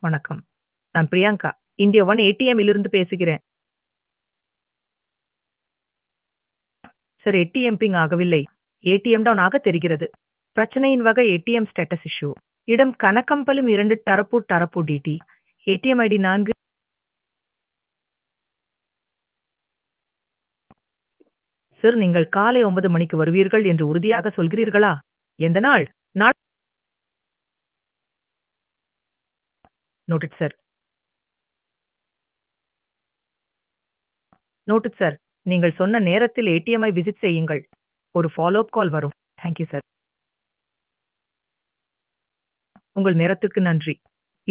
வணக்கம். நான் Priyanka. India one ATM இலிருந்து பேசுகிறேன். சார் ஏடிஎம் பிங் ஆகவில்லை. ஏடிஎம் டவுன் ஆக தெரிகிறது. பிரச்சனையின் வகை ஏடிஎம் ஸ்டேட்டஸ் இஷ்யூ. இடம் கனகம்பலம் 2 டரப்பூர் டரப்பூர் டிடி. ஏடிஎம் ஐடி 4 சார் நீங்கள் காலை 9 மணிக்கு வருவீர்கள் என்று உறுதியாக சொல்கிறீர்களா? எந்த நாள்? நாள் நோட்டட் சார். Noted sir. நீங்கள் சொன்ன நேரத்தில் ஏடிஎம் ஐ விசிட் செய்யுங்கள். ஒரு ஃபாலோ அப் கால் வரும். Thank you sir. உங்கள் நேரத்திற்கு நன்றி.